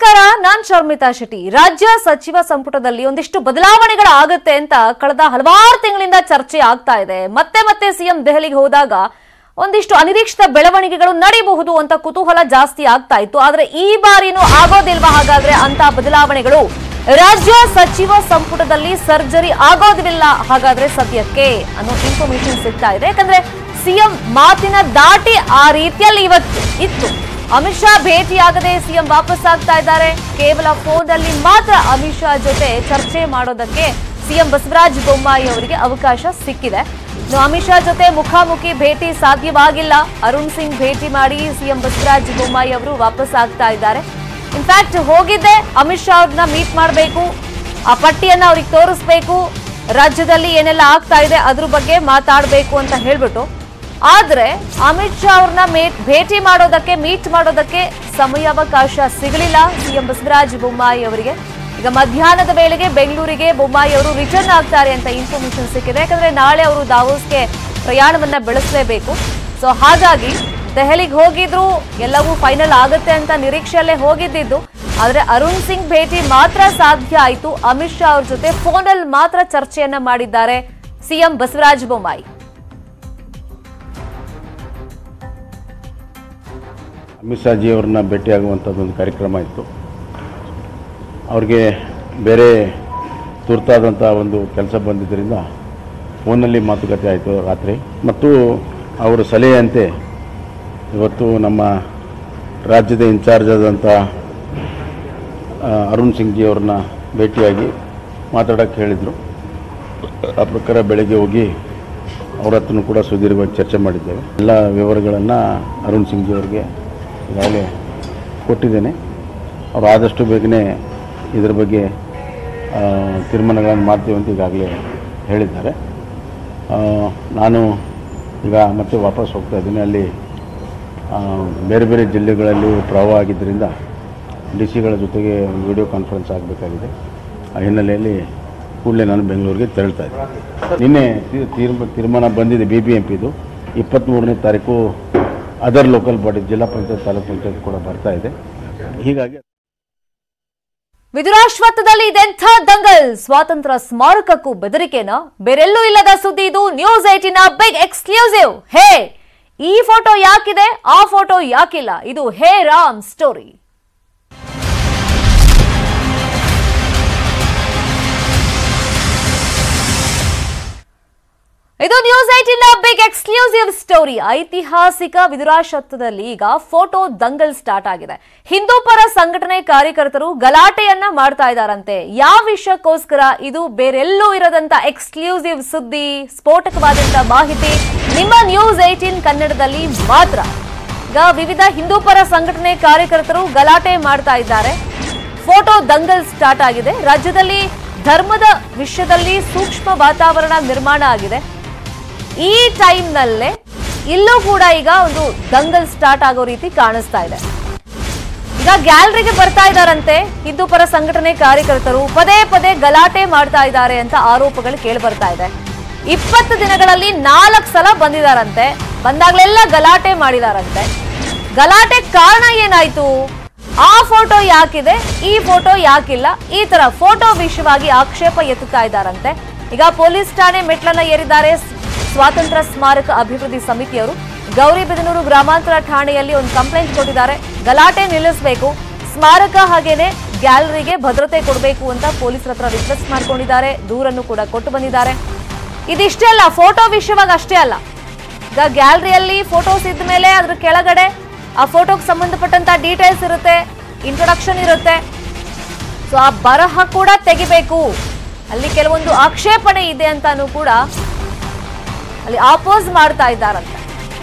ನಮಸ್ಕಾರ ನಾನ್ ಶರ್ಮಿತಾ ಶೆಟ್ಟಿ ರಾಜ್ಯ ಸಚಿವ ಸಂಪುಟದಲ್ಲಿ ಒಂದಿಷ್ಟು ಬದಲಾವಣೆಗಳಾಗುತ್ತೆ ಅಂತ ಕಳೆದ ಹಲವಾರು ತಿಂಗಳಿಂದ ಚರ್ಚೆ ಆಗ್ತಾ ಇದೆ ಮತ್ತೆ ಮತ್ತೆ ಸಿಎಂ ದೆಹಲಿಗೆ ಹೋದಾಗ ಒಂದಿಷ್ಟು ಅನಿರೀಕ್ಷಿತ ಬೆಳವಣಿಗೆಗಳು ನಡೀಬಹುದು ಅಂತ ಕುತೂಹಲ ಜಾಸ್ತಿ ಆಗ್ತಾ ಇತ್ತು ಆದ್ರೆ ಈ ಬಾರಿನೂ ಆಗೋದಿಲ್ವಾ ಹಾಗಾದ್ರೆ ಅಂತ ಬದಲಾವಣೆಗಳು ರಾಜ್ಯ ಸಚಿವ ಸಂಪುಟದಲ್ಲಿ ಸರ್ಜರಿ ಆಗೋದಿಲ್ಲ ಹಾಗಾದ್ರೆ ಸದ್ಯಕ್ಕೆ ಅನ್ನೋ ಇನ್ಫಾರ್ಮೇಶನ್ ಸಿಗ್ತಾ ಇದೆ ಯಾಕಂದ್ರೆ ಸಿಎಂ ಮಾತಿನ ದಾಟಿ ಆ ರೀತಿಯಲ್ಲಿ ಇವತ್ತು ಇತ್ತು ಅಮಿತ್ ಶಾ ಭೇಟಿಯಾಗದೆ ಸಿಎಂ ವಾಪಸ್ ಆಗ್ತಾ ಇದ್ದಾರೆ ಕೇವಲ ಫೋನ್ ಅಲ್ಲಿ ಮಾತ್ರ ಅಮಿತ್ ಶಾ ಜೊತೆ ಚರ್ಚೆ ಮಾಡೋದಕ್ಕೆ ಸಿಎಂ ಬಸವರಾಜ ಬೊಮ್ಮಾಯಿ ಅವರಿಗೆ ಅವಕಾಶ ಸಿಕ್ಕಿದೆ ಇನ್ನು ಅಮಿತ್ ಶಾ ಜೊತೆ ಮುಖಾಮುಖಿ ಭೇಟಿ ಸಾಧ್ಯವಾಗಿಲ್ಲ ಅರುಣ್ ಸಿಂಗ್ ಭೇಟಿ ಮಾಡಿ ಸಿಎಂ ಬಸವರಾಜ ಬೊಮ್ಮಾಯಿ ಅವರು ವಾಪಸ್ ಆಗ್ತಾ ಇದ್ದಾರೆ ಇನ್ಫ್ಯಾಕ್ಟ್ ಹೋಗಿದ್ದೆ ಅಮಿತ್ ಶಾ ಅವ್ರನ್ನ ಮೀಟ್ ಮಾಡಬೇಕು ಆ ಪಟ್ಟಿಯನ್ನ ಅವ್ರಿಗೆ ತೋರಿಸ್ಬೇಕು ರಾಜ್ಯದಲ್ಲಿ ಏನೆಲ್ಲ ಆಗ್ತಾ ಇದೆ ಅದ್ರ ಬಗ್ಗೆ ಮಾತಾಡಬೇಕು ಅಂತ ಹೇಳ್ಬಿಟ್ಟು ಆದ್ರೆ ಅಮಿತ್ ಶಾ ಅವ್ರನ್ನ ಮೇ- ಭೇಟಿ ಮಾಡೋದಕ್ಕೆ ಮೀಟ್ ಮಾಡೋದಕ್ಕೆ ಸಮಯಾವಕಾಶ ಸಿಗಲಿಲ್ಲ ಸಿಎಂ ಬಸವರಾಜ ಬೊಮ್ಮಾಯಿ ಅವರಿಗೆ ಈಗ ಮಧ್ಯಾಹ್ನದ ವೇಳೆಗೆ ಬೆಂಗಳೂರಿಗೆ ಬೊಮ್ಮಾಯಿ ಅವರು ರಿಟರ್ನ್ ಆಗ್ತಾರೆ ಅಂತ ಇನ್ಫಾರ್ಮೇಶನ್ ಸಿಕ್ಕಿದೆ ಯಾಕಂದ್ರೆ ನಾಳೆ ಅವರು ದಾವೋಸ್ಗೆ ಪ್ರಯಾಣವನ್ನ ಬೆಳೆಸಲೇಬೇಕು ಸೊ ಹಾಗಾಗಿ ದೆಹಲಿಗೆ ಹೋಗಿದ್ರು ಎಲ್ಲವೂ ಫೈನಲ್ ಆಗುತ್ತೆ ಅಂತ ನಿರೀಕ್ಷೆಯಲ್ಲೇ ಹೋಗಿದ್ದಿದ್ದು ಆದ್ರೆ ಅರುಣ್ ಸಿಂಗ್ ಭೇಟಿ ಮಾತ್ರ ಸಾಧ್ಯ ಆಯಿತು ಅಮಿತ್ ಶಾ ಅವ್ರ ಜೊತೆ ಫೋನಲ್ಲಿ ಮಾತ್ರ ಚರ್ಚೆಯನ್ನ ಮಾಡಿದ್ದಾರೆ ಸಿಎಂ ಬಸವರಾಜ ಬೊಮ್ಮಾಯಿ ಅಮಿತ್ ಶಾಜಿ ಅವ್ರನ್ನ ಭೇಟಿಯಾಗುವಂಥದ್ದೊಂದು ಕಾರ್ಯಕ್ರಮ ಇತ್ತು ಅವ್ರಿಗೆ ಬೇರೆ ತುರ್ತಾದಂಥ ಒಂದು ಕೆಲಸ ಬಂದಿದ್ದರಿಂದ ಫೋನಲ್ಲಿ ಮಾತುಕತೆ ಆಯಿತು ರಾತ್ರಿ ಮತ್ತು ಅವರ ಸಲಹೆಯಂತೆ ಇವತ್ತು ನಮ್ಮ ರಾಜ್ಯದ ಇನ್ಚಾರ್ಜ್ ಆದಂಥ ಆ, ಅರುಣ್ ಸಿಂಗ್ ಜಿ ಅವ್ರನ್ನ ಭೇಟಿಯಾಗಿ ಮಾತಾಡೋಕ್ಕೆ ಹೇಳಿದರು ಆ ಪ್ರಕಾರ ಬೆಳಗ್ಗೆ ಹೋಗಿ ಅವ್ರ ಹತ್ರನೂ ಕೂಡ ಸುದೀರ್ಘವಾಗಿ ಚರ್ಚೆ ಮಾಡಿದ್ದೇವೆ ಎಲ್ಲ ವಿವರಗಳನ್ನು ಅರುಣ್ ಸಿಂಗ್ ಜಿ ಅವ್ರಿಗೆ ಈಗಾಗಲೇ ಕೊಟ್ಟಿದ್ದೇನೆ ಅವರು ಆದಷ್ಟು ಬೇಗನೆ ಇದರ ಬಗ್ಗೆ ಆ, ತೀರ್ಮಾನಗಳನ್ನು ಮಾಡ್ತೀವಿ ಅಂತ ಈಗಾಗಲೇ ಹೇಳಿದ್ದಾರೆ ಆ, ನಾನು ಈಗ ಮತ್ತೆ ವಾಪಸ್ ಹೋಗ್ತಾ ಇದ್ದೀನಿ ಅಲ್ಲಿ ಆ, ಬೇರೆ ಬೇರೆ ಜಿಲ್ಲೆಗಳಲ್ಲಿ ಪ್ರವಾಹ ಆಗಿದ್ದರಿಂದ ಡಿ ಸಿಗಳ ಜೊತೆಗೆ ಒಂದು ವಿಡಿಯೋ ಕಾನ್ಫರೆನ್ಸ್ ಆಗಬೇಕಾಗಿದೆ ಆ ಹಿನ್ನೆಲೆಯಲ್ಲಿ ಕೂಡಲೇ ನಾನು ಬೆಂಗಳೂರಿಗೆ ತೆರಳ್ತಾ ಇದ್ದೆ ನಿನ್ನೆ ತೀರ್- ತೀರ್ಮ ತೀರ್ಮಾನ ಬಂದಿದೆ ಬಿ ಬಿ ಎಂ ಪಿದು ಇಪ್ಪತ್ತ್ಮೂರನೇ ತಾರೀಕು ಅದರ್ ಲೋಕಲ್ ಬಾಡಿ ಜಿಲ್ಲಾ ಪಂಚಾಯತ್ ತಾಲೂಕು ಪಂಚಾಯತ್ ಕೂಡ ಬರ್ತಾ ಇದೆ ಹೀಗಾಗಿ ವಿದುರಾಶ್ವತ್ಥದಲ್ಲಿ ಇದೆಂಥ ದಂಗಲ್ ಸ್ವಾತಂತ್ರ್ಯ ಸ್ಮಾರಕಕ್ಕೂ ಬೆದರಿಕೆನ ಬೇರೆಲ್ಲೂ ಇಲ್ಲದ ಸುದ್ದಿ ಇದು ನ್ಯೂಸ್ ಏಟಿನ ಬಿಗ್ ಎಕ್ಸ್ಕ್ಲೂಸಿವ್ ಹೇ ಈ ಫೋಟೋ ಯಾಕಿದೆ ಆ ಫೋಟೋ ಯಾಕಿಲ್ಲ ಇದು ಹೇ ರಾಮ್ ಸ್ಟೋರಿ ಇದು ನ್ಯೂಸ್ ಏಟಿನ ಬಿಗ್ ಎಕ್ಸ್ಕ್ಲೂಸಿವ್ ಸ್ಟೋರಿ ಐತಿಹಾಸಿಕ ವಿದುರಾಶ್ವತ್ಥದಲ್ಲಿ ಈಗ ಫೋಟೋ ದಂಗಲ್ ಸ್ಟಾರ್ಟ್ ಆಗಿದೆ ಹಿಂದೂ ಪರ ಸಂಘಟನೆ ಕಾರ್ಯಕರ್ತರು ಗಲಾಟೆಯನ್ನ ಮಾಡ್ತಾ ಇದ್ದಾರಂತೆ ಯಾವ ವಿಷಯಕ್ಕೋಸ್ಕರ ಇದು ಬೇರೆಲ್ಲೂ ಇರದಂತ ಎಕ್ಸ್ಕ್ಲೂಸಿವ್ ಸುದ್ದಿ ಸ್ಫೋಟಕವಾದಂತ ಮಾಹಿತಿ ನಿಮ್ಮ ನ್ಯೂಸ್ ಏಟೀನ್ ಕನ್ನಡದಲ್ಲಿ ಮಾತ್ರ ಈಗ ವಿವಿಧ ಹಿಂದೂ ಪರ ಸಂಘಟನೆ ಕಾರ್ಯಕರ್ತರು ಗಲಾಟೆ ಮಾಡ್ತಾ ಇದ್ದಾರೆ ಫೋಟೋ ದಂಗಲ್ ಸ್ಟಾರ್ಟ್ ಆಗಿದೆ ರಾಜ್ಯದಲ್ಲಿ ಧರ್ಮದ ವಿಷಯದಲ್ಲಿ ಸೂಕ್ಷ್ಮ ವಾತಾವರಣ ನಿರ್ಮಾಣ ಆಗಿದೆ ಈ ಟೈಮ್ನಲ್ಲೇ ಇಲ್ಲೂ ಕೂಡ ಈಗ ಒಂದು ದಂಗಲ್ ಸ್ಟಾರ್ಟ್ ಆಗೋ ರೀತಿ ಕಾಣಿಸ್ತಾ ಇದೆ ಈಗ ಗ್ಯಾಲರಿಗೆ ಬರ್ತಾ ಇದ್ದಾರಂತೆ ಹಿಂದೂ ಪರ ಸಂಘಟನೆ ಕಾರ್ಯಕರ್ತರು ಪದೇ ಪದೇ ಗಲಾಟೆ ಮಾಡ್ತಾ ಇದ್ದಾರೆ ಅಂತ ಆರೋಪಗಳು ಕೇಳಿ ಬರ್ತಾ ಇದೆ ಇಪ್ಪತ್ತು ದಿನಗಳಲ್ಲಿ ನಾಲ್ಕು ಸಲ ಬಂದಿದಾರಂತೆ ಬಂದಾಗ್ಲೆಲ್ಲ ಗಲಾಟೆ ಮಾಡಿದಾರಂತೆ ಗಲಾಟೆ ಕಾರಣ ಏನಾಯ್ತು ಆ ಫೋಟೋ ಯಾಕಿದೆ ಈ ಫೋಟೋ ಯಾಕಿಲ್ಲ ಈ ತರ ಫೋಟೋ ವಿಷಯವಾಗಿ ಆಕ್ಷೇಪ ಎತ್ತುತ್ತಾ ಇದ್ದಾರಂತೆ ಈಗ ಪೊಲೀಸ್ ಠಾಣೆ ಮೆಟ್ಲನ್ನ ಏರಿದ್ದಾರೆ ಸ್ವಾತಂತ್ರ್ಯ ಸ್ಮಾರಕ ಅಭಿವೃದ್ಧಿ ಸಮಿತಿಯವರು ಗೌರಿಬಿದನೂರು ಗ್ರಾಮಾಂತರ ಠಾಣೆಯಲ್ಲಿ ಒಂದು ಕಂಪ್ಲೇಂಟ್ ಕೊಟ್ಟಿದ್ದಾರೆ ಗಲಾಟೆ ನಿಲ್ಲಿಸಬೇಕು ಸ್ಮಾರಕ ಹಾಗೇನೆ ಗ್ಯಾಲರಿಗೆ ಭದ್ರತೆ ಕೊಡಬೇಕು ಅಂತ ಪೊಲೀಸರ ಹತ್ರ ರಿಕ್ವೆಸ್ಟ್ ಮಾಡ್ಕೊಂಡಿದ್ದಾರೆ ದೂರನ್ನು ಕೂಡ ಕೊಟ್ಟು ಬಂದಿದ್ದಾರೆ ಇದಿಷ್ಟೇ ಅಲ್ಲ ಫೋಟೋ ವಿಷಯವಾಗಿ ಅಷ್ಟೇ ಅಲ್ಲ ಈಗ ಗ್ಯಾಲರಿಯಲ್ಲಿ ಫೋಟೋಸ್ ಇದ್ದ ಮೇಲೆ ಅದ್ರ ಕೆಳಗಡೆ ಆ ಫೋಟೋಗೆ ಸಂಬಂಧಪಟ್ಟಂತ ಡೀಟೇಲ್ಸ್ ಇರುತ್ತೆ ಇಂಟ್ರೊಡಕ್ಷನ್ ಇರುತ್ತೆ ಸೊ ಆ ಬರಹ ಕೂಡ ತೆಗಿಬೇಕು ಅಲ್ಲಿ ಕೆಲವೊಂದು ಆಕ್ಷೇಪಣೆ ಇದೆ ಅಂತಾನು ಕೂಡ ಅಲ್ಲಿ ಆಪೋಸ್ ಮಾಡ್ತಾ ಇದ್ದಾರಂತೆ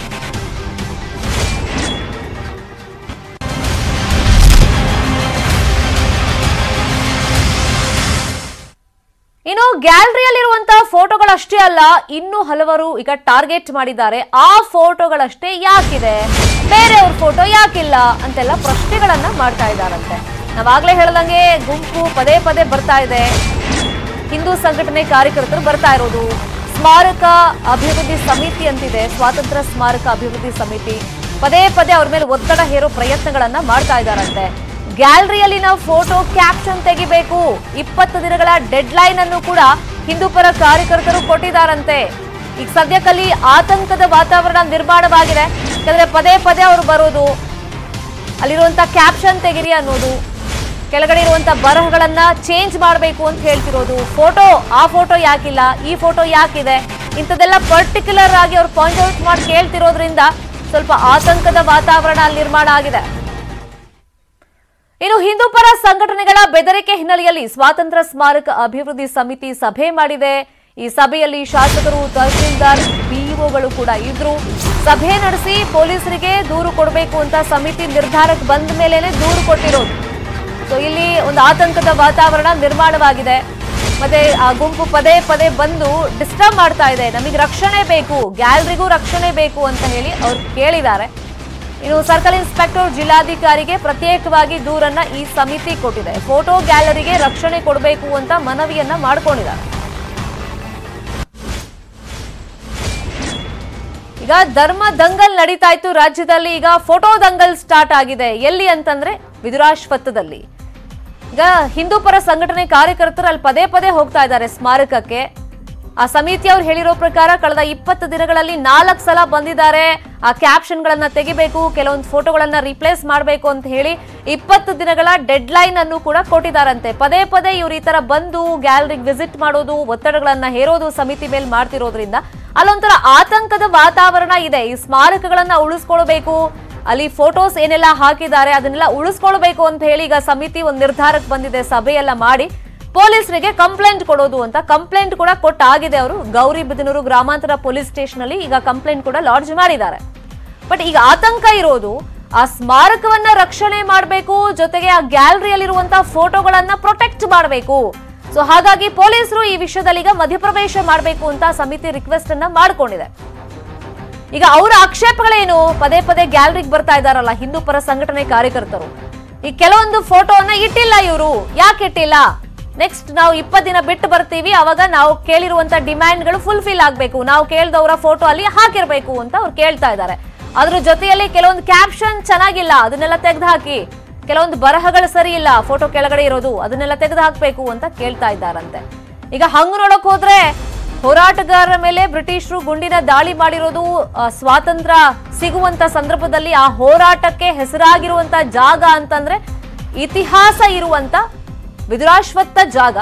ಇನ್ನು ಗ್ಯಾಲರಿಯಲ್ಲಿರುವಂತಹ ಫೋಟೋಗಳಷ್ಟೇ ಅಲ್ಲ ಇನ್ನೂ ಹಲವರು ಈಗ ಟಾರ್ಗೆಟ್ ಮಾಡಿದ್ದಾರೆ ಆ ಫೋಟೋಗಳಷ್ಟೇ ಯಾಕಿದೆ ಬೇರೆಯವ್ರ ಫೋಟೋ ಯಾಕಿಲ್ಲ ಅಂತೆಲ್ಲ ಪ್ರಶ್ನೆಗಳನ್ನ ಮಾಡ್ತಾ ಇದ್ದಾರಂತೆ ನಾವಾಗ್ಲೇ ಹೇಳ್ದಂಗೆ ಗುಂಪು ಪದೇ ಪದೇ ಬರ್ತಾ ಇದೆ ಹಿಂದೂ ಸಂಘಟನೆ ಕಾರ್ಯಕರ್ತರು ಬರ್ತಾ ಇರೋದು ಸ್ಮಾರಕ ಅಭಿವೃದ್ಧಿ ಸಮಿತಿ ಅಂತಿದೆ ಸ್ವಾತಂತ್ರ್ಯ ಸ್ಮಾರಕ ಅಭಿವೃದ್ಧಿ ಸಮಿತಿ ಪದೇ ಪದೇ ಅವ್ರ ಮೇಲೆ ಒತ್ತಡ ಹೇರೋ ಪ್ರಯತ್ನಗಳನ್ನ ಮಾಡ್ತಾ ಇದ್ದಾರಂತೆ ಗ್ಯಾಲರಿಯಲ್ಲಿನ ಫೋಟೋ ಕ್ಯಾಪ್ಷನ್ ತೆಗಿಬೇಕು ಇಪ್ಪತ್ತು ದಿನಗಳ ಡೆಡ್ ಲೈನ್ ಅನ್ನು ಕೂಡ ಹಿಂದೂಪರ ಕಾರ್ಯಕರ್ತರು ಕೊಟ್ಟಿದ್ದಾರಂತೆ ಈಗ ಸದ್ಯಕ್ಕಲ್ಲಿ ಆತಂಕದ ವಾತಾವರಣ ನಿರ್ಮಾಣವಾಗಿದೆ ಯಾಕಂದ್ರೆ ಪದೇ ಪದೇ ಅವರು ಬರೋದು ಅಲ್ಲಿರುವಂತ ಕ್ಯಾಪ್ಷನ್ ತೆಗಿರಿ ಅನ್ನೋದು ಕೆಳಗಡೆ ಇರುವಂತ ಬರಹಗಳನ್ನ ಚೇಂಜ್ ಮಾಡಬೇಕು ಅಂತ ಹೇಳ್ತಿರೋದು ಫೋಟೋ ಆ ಫೋಟೋ ಯಾಕಿಲ್ಲ ಈ ಫೋಟೋ ಯಾಕಿದೆ ಇಂಥದ್ದೆಲ್ಲ ಪರ್ಟಿಕ್ಯುಲರ್ ಆಗಿ ಅವ್ರು ಪಾಯಿಂಟ್ ಔಟ್ ಮಾಡಿ ಕೇಳ್ತಿರೋದ್ರಿಂದ ಸ್ವಲ್ಪ ಆತಂಕದ ವಾತಾವರಣ ಅಲ್ಲಿ ನಿರ್ಮಾಣ ಆಗಿದೆ ಇನ್ನು ಹಿಂದೂಪರ ಸಂಘಟನೆಗಳ ಬೆದರಿಕೆ ಹಿನ್ನೆಲೆಯಲ್ಲಿ ಸ್ವಾತಂತ್ರ್ಯ ಸ್ಮಾರಕ ಅಭಿವೃದ್ಧಿ ಸಮಿತಿ ಸಭೆ ಮಾಡಿದೆ ಈ ಸಭೆಯಲ್ಲಿ ಶಾಸಕರು ತಹಸೀಲ್ದಾರ್ ಬಿಇಒಗಳು ಕೂಡ ಇದ್ರು ಸಭೆ ನಡೆಸಿ ಪೊಲೀಸರಿಗೆ ದೂರು ಕೊಡಬೇಕು ಅಂತ ಸಮಿತಿ ನಿರ್ಧಾರಕ್ಕೆ ಬಂದ ಮೇಲೇನೆ ದೂರು ಕೊಟ್ಟಿರೋದು ಸೊ ಇಲ್ಲಿ ಒಂದು ಆತಂಕದ ವಾತಾವರಣ ನಿರ್ಮಾಣವಾಗಿದೆ ಮತ್ತೆ ಆ ಗುಂಪು ಪದೇ ಪದೇ ಬಂದು ಡಿಸ್ಟರ್ಬ್ ಮಾಡ್ತಾ ಇದೆ ನಮಗೆ ರಕ್ಷಣೆ ಬೇಕು ಗ್ಯಾಲರಿಗೂ ರಕ್ಷಣೆ ಬೇಕು ಅಂತ ಹೇಳಿ ಅವ್ರು ಕೇಳಿದ್ದಾರೆ ಇನ್ನು ಸರ್ಕಲ್ ಇನ್ಸ್ಪೆಕ್ಟರ್ ಜಿಲ್ಲಾಧಿಕಾರಿಗೆ ಪ್ರತ್ಯೇಕವಾಗಿ ದೂರನ್ನ ಈ ಸಮಿತಿ ಕೊಟ್ಟಿದೆ ಫೋಟೋ ಗ್ಯಾಲರಿಗೆ ರಕ್ಷಣೆ ಕೊಡಬೇಕು ಅಂತ ಮನವಿಯನ್ನ ಮಾಡಿಕೊಂಡಿದ್ದಾರೆ ಈಗ ಧರ್ಮ ದಂಗಲ್ ನಡೀತಾ ಇತ್ತು ರಾಜ್ಯದಲ್ಲಿ ಈಗ ಫೋಟೋ ದಂಗಲ್ ಸ್ಟಾರ್ಟ್ ಆಗಿದೆ ಎಲ್ಲಿ ಅಂತಂದ್ರೆ ವಿದುರಾಶ್ವತ್ಥದಲ್ಲಿ ಈಗ ಹಿಂದೂಪರ ಸಂಘಟನೆ ಕಾರ್ಯಕರ್ತರು ಅಲ್ಲಿ ಪದೇ ಪದೇ ಹೋಗ್ತಾ ಇದ್ದಾರೆ ಸ್ಮಾರಕಕ್ಕೆ ಆ ಸಮಿತಿಯವ್ರು ಹೇಳಿರೋ ಪ್ರಕಾರ ಕಳೆದ ಇಪ್ಪತ್ತು ದಿನಗಳಲ್ಲಿ ನಾಲ್ಕು ಸಲ ಬಂದಿದ್ದಾರೆ ಆ ಕ್ಯಾಪ್ಷನ್ ಗಳನ್ನ ತೆಗಿಬೇಕು ಕೆಲವೊಂದು ಫೋಟೋಗಳನ್ನ ರಿಪ್ಲೇಸ್ ಮಾಡಬೇಕು ಅಂತ ಹೇಳಿ ಇಪ್ಪತ್ತು ದಿನಗಳ ಡೆಡ್ ಲೈನ್ ಅನ್ನು ಕೂಡ ಕೊಟ್ಟಿದ್ದಾರಂತೆ ಪದೇ ಪದೇ ಇವ್ರು ಈ ತರ ಬಂದು ಗ್ಯಾಲರಿಗೆ ವಿಸಿಟ್ ಮಾಡೋದು ಒತ್ತಡಗಳನ್ನ ಹೇರೋದು ಸಮಿತಿ ಮೇಲೆ ಮಾಡ್ತಿರೋದ್ರಿಂದ ಅಲ್ಲೊಂಥರ ಆತಂಕದ ವಾತಾವರಣ ಇದೆ ಈ ಸ್ಮಾರಕಗಳನ್ನ ಉಳಿಸ್ಕೊಳ್ಬೇಕು ಅಲ್ಲಿ ಫೋಟೋಸ್ ಏನೆಲ್ಲ ಹಾಕಿದ್ದಾರೆ ಅದನ್ನೆಲ್ಲ ಉಳಿಸ್ಕೊಳ್ಬೇಕು ಅಂತ ಹೇಳಿ ಈಗ ಸಮಿತಿ ಒಂದು ನಿರ್ಧಾರಕ್ಕೆ ಬಂದಿದೆ ಸಭೆಯೆಲ್ಲ ಮಾಡಿ ಪೊಲೀಸರಿಗೆ ಕಂಪ್ಲೇಂಟ್ ಕೊಡೋದು ಅಂತ ಕಂಪ್ಲೇಂಟ್ ಕೂಡ ಕೊಟ್ಟಾಗಿದೆ ಅವರು ಗೌರಿಬಿದನೂರು ಗ್ರಾಮಾಂತರ ಪೊಲೀಸ್ ಸ್ಟೇಷನ್ ಅಲ್ಲಿ ಈಗ ಕಂಪ್ಲೇಂಟ್ ಕೂಡ ಲಾಡ್ಜ್ ಮಾಡಿದ್ದಾರೆ ಬಟ್ ಈಗ ಆತಂಕ ಇರೋದು ಆ ಸ್ಮಾರಕವನ್ನ ರಕ್ಷಣೆ ಮಾಡಬೇಕು ಜೊತೆಗೆ ಆ ಗ್ಯಾಲರಿಯಲ್ಲಿರುವಂತಹ ಫೋಟೋಗಳನ್ನ ಪ್ರೊಟೆಕ್ಟ್ ಮಾಡಬೇಕು ಸೊ ಹಾಗಾಗಿ ಪೊಲೀಸರು ಈ ವಿಷಯದಲ್ಲಿ ಈಗ ಮಧ್ಯಪ್ರವೇಶ ಮಾಡಬೇಕು ಅಂತ ಸಮಿತಿ ರಿಕ್ವೆಸ್ಟ್ ಅನ್ನ ಮಾಡ್ಕೊಂಡಿದೆ ಈಗ ಅವರ ಆಕ್ಷೇಪಗಳೇನು ಪದೇ ಪದೇ ಗ್ಯಾಲರಿಗೆ ಬರ್ತಾ ಇದಾರಲ್ಲ ಹಿಂದೂ ಪರ ಸಂಘಟನೆ ಕಾರ್ಯಕರ್ತರು ಈ ಕೆಲವೊಂದು ಫೋಟೋವನ್ನ ಇಟ್ಟಿಲ್ಲ ಇವರು ಯಾಕೆ ಇಟ್ಟಿಲ್ಲ ನೆಕ್ಸ್ಟ್ ನಾವು ಇಪ್ಪತ್ತು ದಿನ ಬಿಟ್ಟು ಬರ್ತೀವಿ ಅವಾಗ ನಾವು ಕೇಳಿರುವಂತ ಡಿಮ್ಯಾಂಡ್ಗಳು ಫುಲ್ಫಿಲ್ ಆಗಬೇಕು ನಾವು ಕೇಳ್ದವರ ಫೋಟೋ ಅಲ್ಲಿ ಹಾಕಿರ್ಬೇಕು ಅಂತ ಅವ್ರು ಕೇಳ್ತಾ ಇದ್ದಾರೆ ಅದ್ರ ಜೊತೆಯಲ್ಲಿ ಕೆಲವೊಂದು ಕ್ಯಾಪ್ಷನ್ ಚೆನ್ನಾಗಿಲ್ಲ ಅದನ್ನೆಲ್ಲ ತೆಗೆದು ಹಾಕಿ ಕೆಲವೊಂದು ಬರಹಗಳು ಸರಿ ಇಲ್ಲ ಫೋಟೋ ಕೆಳಗಡೆ ಇರೋದು ಅದನ್ನೆಲ್ಲ ತೆಗೆದು ಹಾಕ್ಬೇಕು ಅಂತ ಕೇಳ್ತಾ ಇದ್ದಾರಂತೆ ಈಗ ಹಂಗ್ ನೋಡಕ್ ಹೋದ್ರೆ ಹೋರಾಟಗಾರರ ಮೇಲೆ ಬ್ರಿಟಿಷರು ಗುಂಡಿನ ದಾಳಿ ಮಾಡಿರೋದು ಆ, ಸ್ವಾತಂತ್ರ್ಯ ಸಿಗುವಂತ ಸಂದರ್ಭದಲ್ಲಿ ಆ ಹೋರಾಟಕ್ಕೆ ಹೆಸರಾಗಿರುವಂತ ಜಾಗ ಅಂತಂದ್ರೆ ಇತಿಹಾಸ ಇರುವಂತ ವಿದುರಾಶ್ವತ್ಥ ಜಾಗ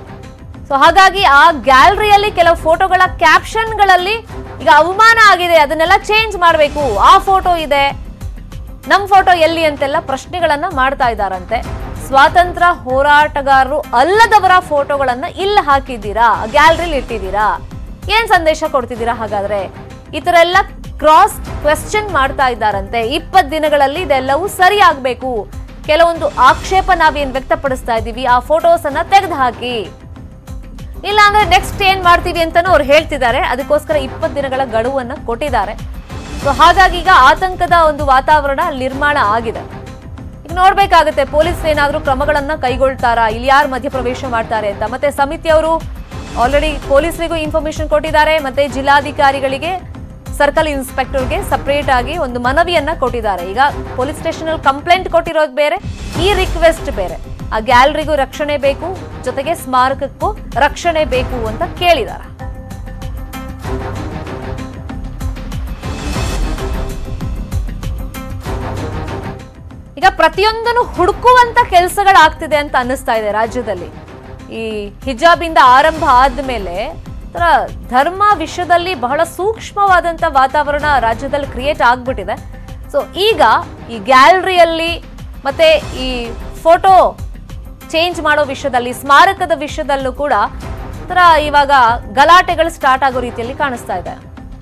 ಸೊ ಹಾಗಾಗಿ ಆ ಗ್ಯಾಲರಿಯಲ್ಲಿ ಕೆಲವು ಫೋಟೋಗಳ ಕ್ಯಾಪ್ಷನ್ಗಳಲ್ಲಿ ಈಗ ಅವಮಾನ ಆಗಿದೆ ಅದನ್ನೆಲ್ಲ ಚೇಂಜ್ ಮಾಡಬೇಕು ಆ ಫೋಟೋ ಇದೆ ನಮ್ ಫೋಟೋ ಎಲ್ಲಿ ಅಂತೆಲ್ಲ ಪ್ರಶ್ನೆಗಳನ್ನ ಮಾಡ್ತಾ ಇದ್ದಾರಂತೆ ಸ್ವಾತಂತ್ರ್ಯ ಹೋರಾಟಗಾರರು ಅಲ್ಲದವರ ಫೋಟೋಗಳನ್ನ ಇಲ್ಲಿ ಹಾಕಿದ್ದೀರಾ ಗ್ಯಾಲರಿಲಿ ಇಟ್ಟಿದ್ದೀರಾ ಏನ್ ಸಂದೇಶ ಕೊಡ್ತಿದ್ದೀರಾ ಹಾಗಾದ್ರೆ ಈ ತರ ಎಲ್ಲ ಕ್ರಾಸ್ ಕ್ವೆಶ್ಚನ್ ಮಾಡ್ತಾ ಇದ್ದಾರಂತೆ ಇಪ್ಪತ್ ದಿನಗಳಲ್ಲಿ ಇದೆಲ್ಲವೂ ಸರಿ ಆಗ್ಬೇಕು ಕೆಲವೊಂದು ಆಕ್ಷೇಪ ನಾವೇನ್ ವ್ಯಕ್ತಪಡಿಸ್ತಾ ಇದ್ದೀವಿ ಆ ಫೋಟೋಸ್ ಅನ್ನ ತೆಗೆದು ಹಾಕಿ ಇಲ್ಲ ಅಂದ್ರೆ ನೆಕ್ಸ್ಟ್ ಏನ್ ಮಾಡ್ತೀವಿ ಅಂತಾನು ಅವ್ರು ಹೇಳ್ತಿದ್ದಾರೆ ಅದಕ್ಕೋಸ್ಕರ ಇಪ್ಪತ್ತು ದಿನಗಳ ಗಡುವನ್ನ ಕೊಟ್ಟಿದ್ದಾರೆ ಸೊ ಹಾಗಾಗಿ ಈಗ ಆತಂಕದ ಒಂದು ವಾತಾವರಣ ಅಲ್ಲಿ ನಿರ್ಮಾಣ ಆಗಿದೆ ಈಗ ನೋಡ್ಬೇಕಾಗುತ್ತೆ ಪೊಲೀಸ್ ಏನಾದ್ರೂ ಕ್ರಮಗಳನ್ನ ಕೈಗೊಳ್ತಾರಾ ಇಲ್ಲಿ ಯಾರು ಮಧ್ಯಪ್ರವೇಶ ಮಾಡ್ತಾರೆ ಅಂತ ಮತ್ತೆ ಸಮಿತಿಯವರು ಆಲ್ರೆಡಿ ಪೊಲೀಸರಿಗೂ ಇನ್ಫಾರ್ಮೇಶನ್ ಕೊಟ್ಟಿದ್ದಾರೆ ಮತ್ತೆ ಜಿಲ್ಲಾಧಿಕಾರಿಗಳಿಗೆ ಸರ್ಕಲ್ ಇನ್ಸ್ಪೆಕ್ಟರ್ಗೆ ಸಪರೇಟ್ ಆಗಿ ಒಂದು ಮನವಿಯನ್ನ ಕೊಟ್ಟಿದ್ದಾರೆ ಈಗ ಪೊಲೀಸ್ ಸ್ಟೇಷನ್ ಅಲ್ಲಿ ಕಂಪ್ಲೇಂಟ್ ಕೊಟ್ಟಿರೋದು ಬೇರೆ ಈ ರಿಕ್ವೆಸ್ಟ್ ಬೇರೆ ಆ ಗ್ಯಾಲರಿಗೂ ರಕ್ಷಣೆ ಬೇಕು ಜೊತೆಗೆ ಸ್ಮಾರಕಕ್ಕೂ ರಕ್ಷಣೆ ಬೇಕು ಅಂತ ಕೇಳಿದ್ದಾರೆ ಈಗ ಪ್ರತಿಯೊಂದನ್ನು ಹುಡುಕುವಂತ ಕೆಲಸಗಳಾಗ್ತಿದೆ ಅಂತ ಅನ್ನಿಸ್ತಾ ಇದೆ ರಾಜ್ಯದಲ್ಲಿ ಈ ಹಿಜಾಬಿಂದ ಆರಂಭ ಆದ್ಮೇಲೆ ತರ ಧರ್ಮ ವಿಷಯದಲ್ಲಿ ಬಹಳ ಸೂಕ್ಷ್ಮವಾದಂತ ವಾತಾವರಣ ರಾಜ್ಯದಲ್ಲಿ ಕ್ರಿಯೇಟ್ ಆಗ್ಬಿಟ್ಟಿದೆ ಸೊ ಈಗ ಈ ಗ್ಯಾಲರಿಯಲ್ಲಿ ಮತ್ತೆ ಈ ಫೋಟೋ ಚೇಂಜ್ ಮಾಡೋ ವಿಷಯದಲ್ಲಿ ಸ್ಮಾರಕದ ವಿಷಯದಲ್ಲೂ ಕೂಡ ತರ ಇವಾಗ ಗಲಾಟೆಗಳು ಸ್ಟಾರ್ಟ್ ಆಗೋ ರೀತಿಯಲ್ಲಿ ಕಾಣಿಸ್ತಾ ಇದೆ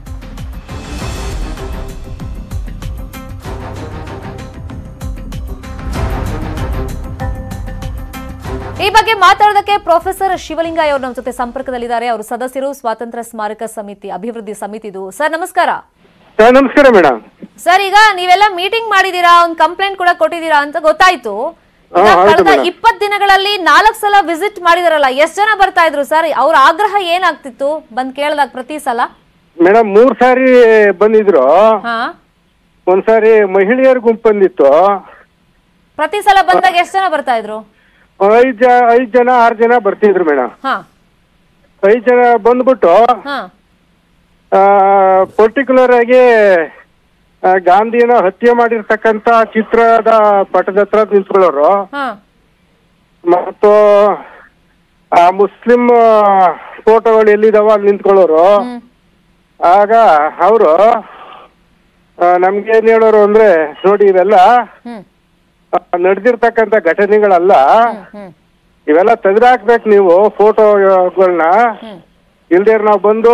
ಈ ಬಗ್ಗೆ ಮಾತಾಡೋದಕ್ಕೆ ಪ್ರೊಫೆಸರ್ ಶಿವಲಿಂಗಯ್ಯ ಅವರು ನಮ್ಮ ಜೊತೆ ಸಂಪರ್ಕದಲ್ಲಿದ್ದಾರೆ ಅವರು ಸದಸ್ಯರು ಸ್ವಾತಂತ್ರ್ಯ ಸ್ಮಾರಕ ಸಮಿತಿ ಅಭಿವೃದ್ಧಿ ಸಮಿತಿದು ಸರ್ ನಮಸ್ಕಾರ ಸರ್ ನಮಸ್ಕಾರ ಮೇಡಮ್ ಸರ್ ಈಗ ನೀವೆಲ್ಲ ಮೀಟಿಂಗ್ ಮಾಡಿದೀರಾ ಒಂದು ಕಂಪ್ಲೇಂಟ್ ಕೂಡ ಕೊಟ್ಟಿದ್ದೀರಾ ಅಂತ ಗೊತ್ತಾಯ್ತು ಹಾ, ಈಗ ಆಯ್ತು ಕಳೆದ madam. ಇಪ್ಪತ್ ದಿನಗಳಲ್ಲಿ ನಾಲ್ಕು ಸಲ ವಿಸಿಟ್ ಮಾಡಿದಾರಲ್ಲ ಎಷ್ಟ್ ಜನ ಬರ್ತಾ ಇದ್ರು ಸರ್ ಅವ್ರ ಆಗ್ರಹ ಏನಾಗ್ತಿತ್ತು ಬಂದ್ ಕೇಳಿದಾಗ ಪ್ರತಿ ಸಲ ಮೇಡಮ್ ಮೂರ್ ಸಾರಿ ಬಂದಿದ್ರು ಹಾ ಒಂದ್ಸಾರಿ ಮಹಿಳೆಯರ ಗುಂಪು ಬಂದಿತ್ತು ಪ್ರತಿ ಸಲ ಬಂದಾಗ ಎಷ್ಟು ಜನ ಬರ್ತಾ ಇದ್ರು ಐದ್ ಜ ಐದ್ ಜನ ಆರು ಜನ ಬರ್ತಿದ್ರು ಮೇಡಮ್ ಹಾ ಐದ್ ಜನ ಬಂದ್ಬಿಟ್ಟು ಹಾ ಪರ್ಟಿಕ್ಯುಲರ್ ಆಗಿ ಆ, ಗಾಂಧಿನ ಹತ್ಯೆ ಮಾಡಿರ್ತಕ್ಕಂತ ಚಿತ್ರದ ಪಟದ ಹತ್ರ ನಿಂತ್ಕೊಳ್ಳೋರು ಹಾ ಮತ್ತು ಆ ಮುಸ್ಲಿಂ ಫೋಟೋಗಳು ಎಲ್ಲಿದಾವ ಅಲ್ಲಿ ನಿಂತ್ಕೊಳ್ಳೋರು ಹ್ಮ್ ಆಗ ಅವರು ನಮ್ಗೆ ಏನ್ ಹೇಳೋರು ಅಂದ್ರೆ ನೋಡಿ ಇವೆಲ್ಲ ಹ್ಮ್ ನಡೆದಿರ್ತಕ್ಕಂಥ ಘಟನೆಗಳಲ್ಲ ಹ್ಮ್ ಹ್ಮ್ ಇವೆಲ್ಲ ತೆಗೆದಾಕ್ಬೇಕು ನೀವು ಫೋಟೋಗಳನ್ನ ಹ್ಮ್ ಇಲ್ದೇ ನಾವು ಬಂದು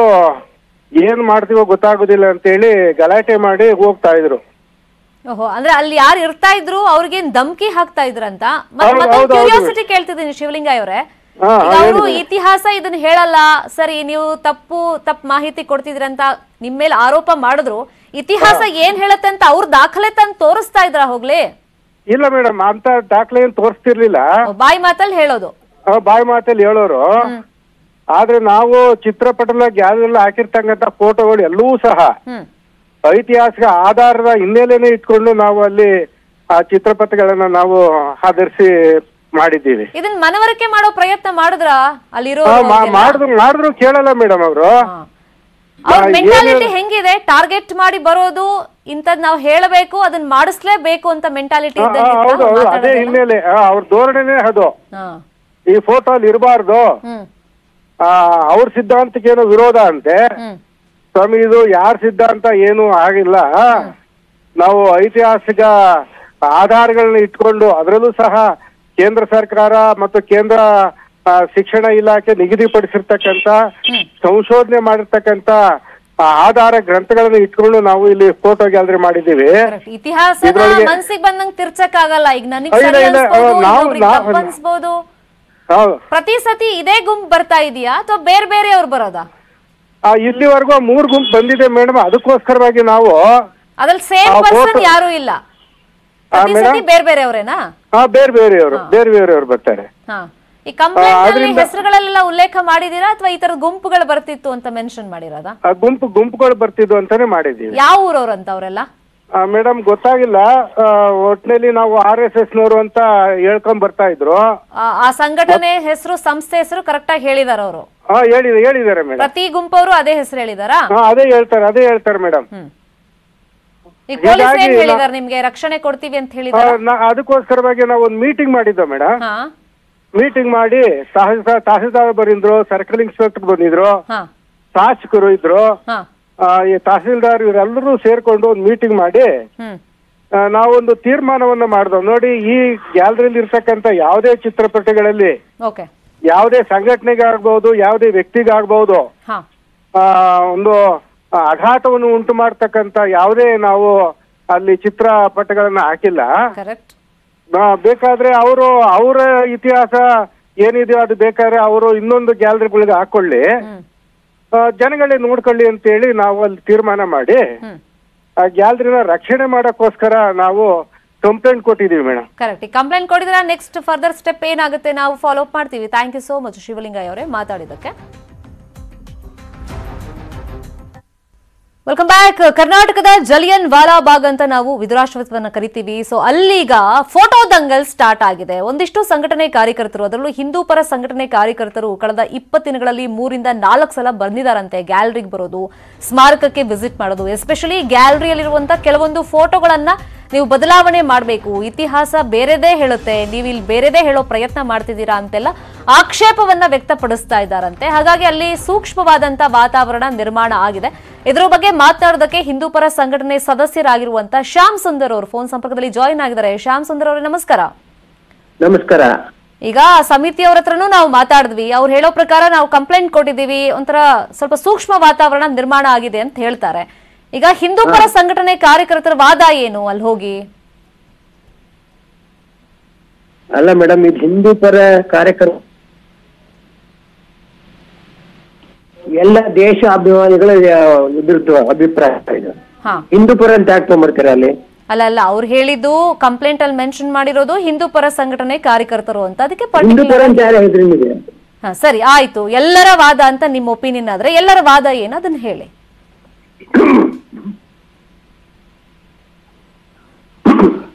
ಏನ್ ಮಾಡ್ತೀವೋ ಗೊತ್ತಾಗೋದಿಲ್ಲ ಅಂತೇಳಿ ಗಲಾಟೆ ಮಾಡಿ ಹೋಗ್ತಾ ಇದ್ರು ಓಹೋ ಅಂದ್ರೆ ಅಲ್ಲಿ ಯಾರು ಇರ್ತಾ ಇದ್ರು ಅವ್ರಿಗೇನ್ ಧಮ್ಕಿ ಹಾಕ್ತಾ ಇದ್ರಂತ ಹೌದು, ಹೌದು, ಹೌದು. ಕ್ಯೂರಿಯಾಸಿಟಿ ಕೇಳ್ತಿದ್ದೀನಿ ಶಿವಲಿಂಗಾಯ್ ಅವರೇ ಹಾ, ಈಗ ಹಾ, ಅವರು ಹೇಳಿ. ಇತಿಹಾಸ ಇದನ್ನ ಹೇಳಲ್ಲ ಸರಿ ನೀವು ತಪ್ಪು ತಪ್ಪು ಮಾಹಿತಿ ಕೊಡ್ತಿದ್ರಂತ ನಿಮ್ ಮೇಲೆ ಆರೋಪ ಮಾಡಿದ್ರು ಇತಿಹಾಸ ಏನ್ ಹೇಳತ್ತೆ ಅಂತ ಅವ್ರ ದಾಖಲೆ ತಂದು ತೋರಿಸ್ತಾ ಇದ್ರ ಹೋಗ್ಲಿ ಇಲ್ಲ ಮೇಡಮ್ ಅಂತ ದಾಖಲೆ ಏನ್ ತೋರಿಸ್ತಿರ್ಲಿಲ್ಲ ಓ, ಬಾಯಿ ಮಾತಲ್ಲಿ ಹೇಳೋದು ಆ, ಬಾಯಿ ಮಾತಲ್ಲಿ ಹೇಳೋರು ಹ್ಮ್ ಆದ್ರೆ ನಾವು ಚಿತ್ರಪಟದ ಗ್ಯಾಲರಿಯಲ್ಲಿ ಹಾಕಿರ್ತಕ್ಕಂಥ ಫೋಟೋಗಳು ಎಲ್ಲವೂ ಸಹ ಹ್ಮ್ ಐತಿಹಾಸಿಕ ಆಧಾರದ ಹಿನ್ನೆಲೆನೆ ಇಟ್ಕೊಂಡು ನಾವು ಅಲ್ಲಿ ಆ ಚಿತ್ರಪಟಗಳನ್ನ ನಾವು ಆಧರಿಸಿ ಮಾಡಿದ್ದೀವಿ ಇದನ್ನ ಮನವರಿಕೆ ಮಾಡೋ ಪ್ರಯತ್ನ ಮಾಡಿದ್ರ ಅಲ್ಲಿರೋ ಆ, ಮಾ- ಮಾಡಿದ್ರು ಮಾಡಿದ್ರು ಕೇಳಲ್ಲ ಮೇಡಮ್ ಅವರು ಅವ್ರ ನಾ ಮೆಂಟಾಲಿಟಿ ಏನು- ಹೆಂಗಿದೆ ಟಾರ್ಗೆಟ್ ಮಾಡಿ ಬರೋದು ಇಂಥದ್ ನಾವು ಹೇಳಬೇಕು ಅದನ್ನ ಮಾಡಿಸ್ಲೇಬೇಕು ಅಂತ ಮೆಂಟಾಲಿಟಿ ಹೌದು ಹೌದು ಅದೇ ಹಿನ್ನೆಲೆ ಆ, ಅವ್ರ ಧೋರಣೆನೇ ಅದು ಈ ಫೋಟೋ ಅಲ್ಲಿ ಇರಬಾರ್ದು ಹ್ಮ್ ಅವ್ರ ಸಿದ್ಧಾಂತಕ್ಕೆ ಏನೋ ವಿರೋಧ ಅಂತೆ ಹ್ಮ್ ಸ್ವಾಮಿ ಇದು ಯಾರ ಸಿದ್ಧಾಂತ ಏನು ಆಗಿಲ್ಲ ನಾವು ಐತಿಹಾಸಿಕ ಆಧಾರಗಳನ್ನ ಇಟ್ಕೊಂಡು ಅದರಲ್ಲೂ ಸಹ ಕೇಂದ್ರ ಸರ್ಕಾರ ಮತ್ತು ಕೇಂದ್ರ ಆ, ಶಿಕ್ಷಣ ಇಲಾಖೆ ನಿಗದಿಪಡಿಸಿರ್ತಕ್ಕಂತ ಸಂಶೋಧನೆ ಮಾಡಿರ್ತಕ್ಕಂತ ಆ ಆಧಾರ ಗ್ರಂಥಗಳನ್ನ ಇಟ್ಕೊಂಡು ನಾವು ಇಲ್ಲಿ ಫೋಟೋ ಗ್ಯಾಲರಿ ಮಾಡಿದ್ದೀವಿ Correct. ಇತಿಹಾಸನ ಇದ್ರೊಳಗೆ- ಮನ್ಸಿಗೆ ಬಂದಂಗ್ ತಿರ್ಚಕ್ ಆಗಲ್ಲ ಈಗ ನನಗ್ ಇಲ್ಲ, ಸರಿ ಇಲ್ಲ, ಅನ್ಸ್ಬೋದು, ನಾವು- ಇನ್ನೊಬ್ರಿಗೆ ನಾವು- ತಪ್ಪು ಅನ್ಸ್ಬೋದು ಹೌದು ಪ್ರತಿ ಸತಿ ಇದೇ ಗುಂಪು ಬರ್ತಾ ಇದೆಯಾ ಅಥವಾ ಬೇರೆ ಬೇರೆ ಅವ್ರು ಬರೋದಾ ಆ, ಇಲ್ಲಿವರೆಗೂ ಮೂರ್ ಗುಂಪು ಬಂದಿದೆ ಮೇಡಮ್ ಅದಕ್ಕೋಸ್ಕರವಾಗಿ ನಾವು ಅದ್ರಲ್ಲಿ ಸೇಮ್ ಆ, ಪರ್ಸನ್ photo- ಯಾರು ಇಲ್ಲ ಪ್ರತಿ madam? ಸತಿ ಬೇರೆ ಬೇರೆ ಅವರೇನಾ ಆ ಬೇರೆ ಬೇರೆಯವರು ಬೇರೆ ಬೇರೆಯವರು ಬರ್ತಾರೆ ಹಾ ಈ ಕಂಪ್ಲೇಂಟ್ ಅಲ್ಲಿ ಅದ್ರಿಂದ- ಹೆಸರುಗಳೆಲ್ಲ ಉಲ್ಲೇಖ ಮಾಡಿದೀರಾ ಅಥವಾ ಈ ತರದ ಗುಂಪುಗಳು ಬರ್ತಿತ್ತು ಅಂತ ಮೆನ್ಷನ್ ಮಾಡಿರೋದಾ ಆ ಗುಂಪು ಗುಂಪುಗಳು ಬರ್ತಿದ್ವು ಅಂತಾನೆ ಮಾಡಿದ್ದೀವಿ ಯಾವ ಊರವ್ರಂತ ಅವರೆಲ್ಲ ಮೇಡಮ್ ಗೊತ್ತಾಗಿಲ್ಲ ಆ, ಒಟ್ನಲ್ಲಿ ನಾವು ಆರ್ ಎಸ್ ಎಸ್ ನವರು ಅಂತ ಹೇಳ್ಕೊಂಡ್ ಬರ್ತಾ ಇದ್ರು ಆ- ಆ ಸಂಘಟನೆ ಹೆಸರು ಸಂಸ್ಥೆ ಹೆಸರು ಕರೆಕ್ಟ್ ಆಗಿ ಹೇಳಿದಾರ ಅವರು ಹಾ ಹೇಳಿ ಹೇಳಿದ್ದಾರೆ ಮೇಡಮ್ ಪ್ರತಿ ಗುಂಪವರು ಅದೇ ಹೆಸರು ಹೇಳಿದಾರಾ ಹಾ ಅದೇ ಹೇಳ್ತಾರೆ ಅದೇ ಹೇಳ್ತಾರೆ ಮೇಡಮ್ ಹ್ಮ್ ಈಗ ಪೊಲೀಸ್ ಏನ್ ಹೀಗಾಗಿ ಹೇಳಿದಾರೆ ನಿಮ್ಗೆ ರಕ್ಷಣೆ ಕೊಡ್ತೀವಿ ಅಂತ ಹೇಳಿದಾರ ಅದಕ್ಕೋಸ್ಕರವಾಗಿ ನಾವು ಒಂದು ಮೀಟಿಂಗ್ ಮಾಡಿದ್ವು ಮೇಡಮ್ ಹಾ ಮೀಟಿಂಗ್ ಮಾಡಿ ತಹಸೀಲ್ದಾರ್ ತಹಸೀಲ್ದಾರ್ ಬಂದಿದ್ರು ಸರ್ಕಲ್ ಇನ್ಸ್ಪೆಕ್ಟರ್ ಬಂದಿದ್ರು ಹಾ ಶಾಸಕರು ಇದ್ರು ಹಾ ಆ, ಈ ತಹಸೀಲ್ದಾರ್ ಇವರೆಲ್ಲರೂ ಸೇರ್ಕೊಂಡು ಒಂದು ಮೀಟಿಂಗ್ ಮಾಡಿ ಹ್ಮ್ ಆ, ನಾವೊಂದು ತೀರ್ಮಾನವನ್ನ ಮಾಡಿದ್ವು ನೋಡಿ ಈ ಗ್ಯಾಲರಿಯಲ್ಲಿ ಇರ್ತಕ್ಕಂಥ ಯಾವುದೇ ಚಿತ್ರಪಟಗಳಲ್ಲಿ ಓಕೆ ಯಾವುದೇ ಸಂಘಟನೆಗೆ ಆಗ್ಬಹುದು ಯಾವುದೇ ವ್ಯಕ್ತಿಗೆ ಆಗ್ಬಹುದು ಹಾ ಆ, ಒಂದು ಆಘಾತವನ್ನು ಉಂಟು ಮಾಡ್ತಕ್ಕಂಥ ಯಾವುದೇ ನಾವು ಅಲ್ಲಿ ಚಿತ್ರಪಟಗಳನ್ನ ಹಾಕಿಲ್ಲ ಕರೆಕ್ಟ್ ಆ, ಬೇಕಾದ್ರೆ ಅವರು ಅವರ ಇತಿಹಾಸ ಏನಿದೆಯೋ ಅದು ಬೇಕಾದ್ರೆ ಅವರು ಇನ್ನೊಂದು ಗ್ಯಾಲರಿಗಳಿಗೆ ಹಾಕೊಳ್ಳಿ ಹ್ಮ್ ಆ, ಜನಗಳೇ ನೋಡ್ಕೊಳ್ಳಿ ಅಂತೇಳಿ ನಾವು ಅಲ್ಲಿ ತೀರ್ಮಾನ ಮಾಡಿ ಹ್ಮ್ ಆ ಗ್ಯಾಲರಿನ ರಕ್ಷಣೆ ಮಾಡಕ್ಕೋಸ್ಕರ ನಾವು ಕಂಪ್ಲೇಂಟ್ ಕೊಟ್ಟಿದೀವಿ ಮೇಡಮ್ ಕರೆಕ್ಟ್ ಈ ಕಂಪ್ಲೇಂಟ್ ಕೊಡಿದ್ರೆ ನೆಕ್ಸ್ಟ್ ಫರ್ದರ್ ಸ್ಟೆಪ್ ಏನಾಗುತ್ತೆ ನಾವು ಫಾಲೋ ಅಪ್ ಮಾಡ್ತೀವಿ thank you so much Shivalingaiah ಅವರೇ ಮಾತಾಡಿದ್ದಕ್ಕೆ ವೆಲ್ಕಮ್ ಬ್ಯಾಕ್ ಕರ್ನಾಟಕದ ಜಲಿಯನ್ ವಾಲಾಬಾಗ್ ಅಂತ ನಾವು ವಿಧುರಾಶ್ವತ್ವನ್ನ ಕರಿತೀವಿ ಸೊ ಅಲ್ಲೀಗ ಫೋಟೋ ದಂಗಲ್ ಸ್ಟಾರ್ಟ್ ಆಗಿದೆ ಒಂದಿಷ್ಟು ಸಂಘಟನೆ ಕಾರ್ಯಕರ್ತರು ಅದರಲ್ಲೂ ಹಿಂದೂ ಪರ ಸಂಘಟನೆ ಕಾರ್ಯಕರ್ತರು ಕಳೆದ ಇಪ್ಪತ್ತು ದಿನಗಳಲ್ಲಿ ಮೂರಿಂದ ನಾಲ್ಕು ಸಲ ಬಂದಿದ್ದಾರಂತೆ ಗ್ಯಾಲರಿಗೆ ಬರೋದು ಸ್ಮಾರಕಕ್ಕೆ ವಿಸಿಟ್ ಮಾಡೋದು ಎಸ್ಪೆಷಲಿ ಗ್ಯಾಲರಿಯಲ್ಲಿರುವಂತ ಕೆಲವೊಂದು ಫೋಟೋಗಳನ್ನ ನೀವು ಬದಲಾವಣೆ ಮಾಡಬೇಕು ಇತಿಹಾಸ ಬೇರೆದೇ ಹೇಳುತ್ತೆ ನೀವು ಇಲ್ಲಿ ಬೇರೆದೇ ಹೇಳೋ ಪ್ರಯತ್ನ ಮಾಡ್ತಿದ್ದೀರಾ ಅಂತೆಲ್ಲ ಆಕ್ಷೇಪವನ್ನ ವ್ಯಕ್ತಪಡಿಸ್ತಾ ಇದ್ದಾರಂತೆ ಹಾಗಾಗಿ ಅಲ್ಲಿ ಸೂಕ್ಷ್ಮವಾದಂತ ವಾತಾವರಣ ನಿರ್ಮಾಣ ಆಗಿದೆ ಇದರ ಬಗ್ಗೆ ಮಾತನಾಡೋದಕ್ಕೆ ಹಿಂದೂ ಪರ ಸಂಘಟನೆ ಸದಸ್ಯರಾಗಿರುವಂತ ಶ್ಯಾಮ್ ಸುಂದರ್ ಅವರು ಫೋನ್ ಸಂಪರ್ಕದಲ್ಲಿ ಜಾಯಿನ್ ಆಗಿದ್ದಾರೆ ಶ್ಯಾಮ್ ಸುಂದರ್ ಅವರೇ ನಮಸ್ಕಾರ ನಮಸ್ಕಾರ ಈಗ ಸಮಿತಿಯವ್ರ ಹತ್ರನೂ ನಾವು ಮಾತಾಡಿದ್ವಿ ಅವ್ರು ಹೇಳೋ ಪ್ರಕಾರ ನಾವು ಕಂಪ್ಲೇಂಟ್ ಕೊಟ್ಟಿದ್ದೀವಿ ಒಂಥರ ಸ್ವಲ್ಪ ಸೂಕ್ಷ್ಮ ವಾತಾವರಣ ನಿರ್ಮಾಣ ಆಗಿದೆ ಅಂತ ಹೇಳ್ತಾರೆ ಈಗ ಹಿಂದೂ ಪರ ಸಂಘಟನೆ ಕಾರ್ಯಕರ್ತರ ವಾದ ಏನು ಅಲ್ಲಿ ಹೋಗಿ ಅಲ್ಲ ಮೇಡಮ್ ಇದು ಹಿಂದೂ ಪರ ಕಾರ್ಯಕ್ರಮ ಎಲ್ಲ ದೇಶ ಅಭಿಮಾನಿಗಳ ಆ, ಇದ್ರದ್ದು ಅಭಿಪ್ರಾಯ ಇದು ಹಾ ಹಿಂದೂ ಪರ ಅಂತ ಯಾಕೆ ತೊಗೊಂಬರ್ತೀರ ಅಲ್ಲಿ ಅಲ್ಲ ಅಲ್ಲ ಅವ್ರು ಹೇಳಿದ್ದು ಕಂಪ್ಲೇಂಟ್ ಅಲ್ಲಿ ಮೆನ್ಷನ್ ಮಾಡಿರೋದು ಹಿಂದೂ ಪರ ಸಂಘಟನೆ ಕಾರ್ಯಕರ್ತರು ಅಂತ ಅದಕ್ಕೆ ಹಿಂದೂ ಪರ್ಟಿಕ್ಯುಲರ್ ಪರ ಅಂತ ಯಾರು ಹೇಳಿದ್ರಿ ನಿಮಗೆ ಹಾ ಸರಿ ಆಯ್ತು ಎಲ್ಲರ ವಾದ ಅಂತ ನಿಮ್ಮ ಒಪಿನಿಯನ್ ಆದ್ರೆ ಎಲ್ಲರ ವಾದ ಏನು ಅದನ್ನ ಹೇಳಿ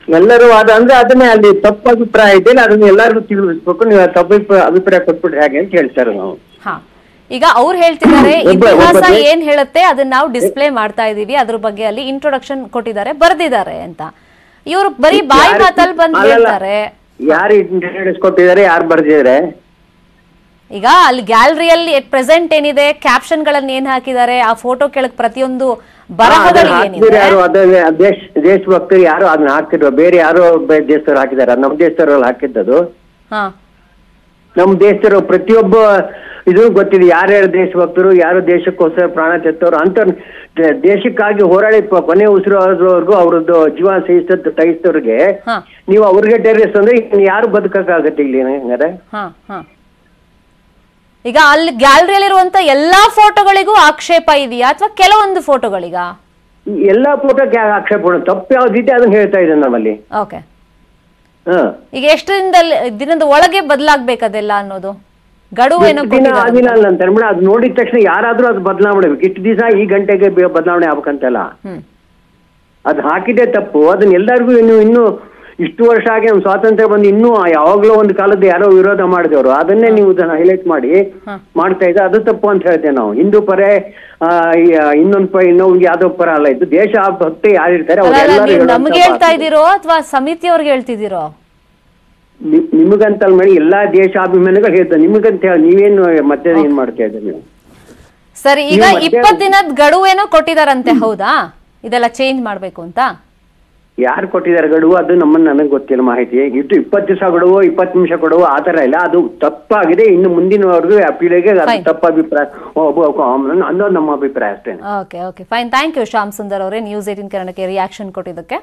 ಎಲ್ಲರೂ ಅದ ಅಂದ್ರೆ ಅದನ್ನೇ ಅಲ್ಲಿ ತಪ್ಪು ಅಭಿಪ್ರಾಯ ಇದೆ ಅದನ್ನ ಎಲ್ಲರಿಗೂ ತಿಳಿಸ್ಬೇಕು ನೀವು ತಪ್ಪು ಅಭಿಪ್ರಾಯ ಅಭಿಪ್ರಾಯ ಕೊಟ್ಬಿಟ್ರೆ ಹೇಗೆ ಅಂತ ಹೇಳ್ತಾರೆ ನಾವು ಹಾ ಈಗ ಅವ್ರು ಹೇಳ್ತಿದ್ದಾರೆ ಒಬ್ಬ- ಇತಿಹಾಸ ಒಬ್ಬ ದೇ- ಏನ್ ಹೇಳುತ್ತೆ ಅದನ್ನ ನಾವು ಡಿಸ್ಪ್ಲೇ ಮಾಡ್ತಾ ಇದೀವಿ ಅದ್ರ ಬಗ್ಗೆ ಅಲ್ಲಿ ಇಂಟ್ರೊಡಕ್ಷನ್ ಕೊಟ್ಟಿದ್ದಾರೆ ಬರ್ದಿದ್ದಾರೆ ಅಂತ ಇವರು ಬರೀ ಬಾಯಿ ಯಾರು- ಮಾತಲ್ಲಿ ಬಂದು ಅಲ್ಲಲ್ಲ. ಹೇಳ್ತಾರೆ ಯಾರು ಇಂಟ್ರೊಡ್ಯೂಸ್ ಕೊಟ್ಟಿದ್ದಾರೆ ಯಾರು ಬರ್ದಿದ್ದಾರೆ ಈಗ ಅಲ್ಲಿ ಗ್ಯಾಲರಿಯಲ್ಲಿ ಎಟ್ ಪ್ರೆಸೆಂಟ್ ಏನಿದೆ ಕ್ಯಾಪ್ಷನ್ ಗಳನ್ನ ಏನ್ ಹಾಕಿದ್ದಾರೆ ಆ ಫೋಟೋ ಕೆಳಗ್ ಪ್ರತಿಯೊಂದು ಬರಹಗಳು ಏನಿದೆ ಯಾರು ಅದನ್ನ ದೇಶ ದೇಶಭಕ್ತರು ಯಾರು ಅದನ್ನ ಹಾಕ್ತಿದ್ರು ಬೇರೆ ಯಾರೋ ಬೇ- ದೇಶದವ್ರು ಹಾಕಿದಾರೆ ಅದು ನಮ್ಮ ದೇಶದವ್ರಲ್ಲಿ ಹಾಕಿದ್ದದು ಹಾ ನಮ್ಮ ದೇಶದವರು ಪ್ರತಿಯೊಬ್ಬ ಇದು ಗೊತ್ತಿದೆ ಯಾರ್ಯಾರು ದೇಶಭಕ್ತರು ಯಾರು ದೇಶಕ್ಕೋಸ್ಕರ ಪ್ರಾಣ ತೆತ್ತವರು ಅಂತ ದೇಶಕ್ಕಾಗಿ ಹೋರಾಡಿ ಪ- ಕೊನೆ ಉಸಿರೋವರೆಗೂ ಅವ್ರದ್ದು ಜೀವ ಸಹಿಸ ಸಹಿಸಿದವ್ರಿಗೆ ಹಾ ನೀವು ಅವ್ರಿಗೆ ಟೆರರಿಸ್ಟ್ ಅಂದ್ರೆ ಇನ್ನು ಯಾರು ಬದುಕಕ್ಕಾಗತ್ತೆ ಇಲ್ಲಿ ಹಂಗಾರೆ ಹಾ ಹಾ ಈಗ ಅಲ್ಲಿ ಗ್ಯಾಲರಿಯಲ್ಲಿರುವಂತ ಎಲ್ಲಾ ಫೋಟೋಗಳಿಗೂ ಆಕ್ಷೇಪ ಇದೆಯಾ ಅಥವಾ ಕೆಲವೊಂದು ಫೋಟೋಗಳಿಗ ಈ ಎಲ್ಲಾ ಫೋಟೋಕ್ಕೆ ಆಕ್ಷೇಪ ಮಾಡೋದು. ತಪ್ಪು ಯಾವ್ದಿದೆ ಅದನ್ನ ಹೇಳ್ತಾ ಇದ್ದೇನೆ ನಮ್ಮಲ್ಲಿ ಓಕೆ ಹಾ ಈಗ ಎಷ್ಟು ದಿನದಲ್ಲಿ ದಿನದ ಒಳಗೆ ಬದಲಾಗ್ಬೇಕದೆಲ್ಲ ಅನ್ನೋದು ಗಡುವು ಏನೋ ಎಷ್ಟು ದಿನ ಕೊಟ್ಟಿದ್ದಾರೆ ಆಗಿಲ್ಲ ಅಲ್ಲ ಅಂತಾರೆ ಮೇಡಮ್ ಅದು ನೋಡಿದ ತಕ್ಷಣ ಯಾರಾದ್ರೂ ಅದು ಬದಲಾವಣೆ ಮಾಡ್ಬೇಕು ಇಷ್ಟು ದಿವಸ ಈ ಗಂಟೆಗೆ ಬೆ- ಬದಲಾವಣೆ ಆಗ್ಬೇಕಂತಲ್ಲ ಹ್ಮ್ ಅದು ಹಾಕಿದೆ ತಪ್ಪು ಅದನ್ನ ಎಲ್ಲರಿಗೂ ಇನ್ನು ಇನ್ನು ಇಷ್ಟು ವರ್ಷ ಆಗಿ ನಮ್ಮ ಸ್ವಾತಂತ್ರ್ಯ ಬಂದು ಇನ್ನೂ ಯಾವಾಗ್ಲೋ ಒಂದು ಕಾಲದ್ದು ಯಾರೋ ವಿರೋಧ ಮಾಡಿದವರು ಅದನ್ನೇ ನೀವು ಹೈಲೈಟ್ ಮಾಡಿ ಮಾಡ್ತಾ ಇದ್ದ ಅದು ತಪ್ಪು ಅಂತ ಹೇಳ್ತೇವೆ ನಾವು ಹಿಂದೂ ಪರ ಆ, ಈ, ಆ, ಇನ್ನೊಂದು ಪ ಇನ್ನೊಂದು ಯಾವ್ದೋ ಪರ ಅಲ್ಲ ಇದು ದೇಶ ಭಕ್ತಿ ಯಾರಿರ್ತಾರೆ ಅಲ್ಲ, ಅಲ್ಲ, ಅವರೆಲ್ಲರೂ ನೀವು ನಮ್ಗೆ ಹೇಳ್ತಾ ಇದ್ದೀರೋ ಅಥವಾ ಸಮಿತಿಯವ್ರಿಗೆ ಹೇಳ್ತಿದ್ದೀರೋ ನಿಮಗಂತಲ್ಲ ಮಾಡಿ ಎಲ್ಲಾ ದೇಶಾಭಿಮಾನಿಗಳು ಹೇಳ್ತಾರೆ ನಿಮಗಂತ ಹೇಳಿ ನೀವೇನು ಮತ್ತೆ ಏನ್ ಮಾಡ್ತಾ ಇದ್ದೀರಿ ನೀವು ಸರಿ ಈಗ ನೀವು ಮತ್ತೆ- ಇಪ್ಪತ್ ದಿನದ ಗಡುವು ಏನೋ ಕೊಟ್ಟಿದಾರಂತೆ ಹೌದಾ ಇದೆಲ್ಲ ಚೇಂಜ್ ಮಾಡ್ಬೇಕು ಅಂತ ಯಾರು ಕೊಟ್ಟಿದ್ದಾರೆ ಗಡುವು ಅದು ನಮ್ಮನ್ನ ನನಗೆ ಗೊತ್ತಿಲ್ಲ ಮಾಹಿತಿ ಇಟ್ಟು ಇಪ್ಪತ್ತು ದಿವಸ ಗಡುವು ಇಪ್ಪತ್ತು ನಿಮಿಷ ಗಡುವು ಆ ಥರ ಇಲ್ಲ ಅದು ತಪ್ಪಾಗಿದೆ ಇನ್ನು ಮುಂದಿನವರೆಗೂ ಅಪೀಲಿಗೆ ಅದು Fine. ತಪ್ಪು ಅಭಿಪ್ರಾಯ ಹೋಗ್ಬೇಕು ಅನ್ನೋದು ನಮ್ಮ ಅಭಿಪ್ರಾಯ ಅಷ್ಟೇ okay okay fine thank you Shyam Sundar ಅವರೇ ನ್ಯೂಸ್ ಏಟಿನ್ ಕನ್ನಡಕ್ಕೆ ರಿಯಾಕ್ಷನ್ ಕೊಟ್ಟಿದ್ದಕ್ಕೆ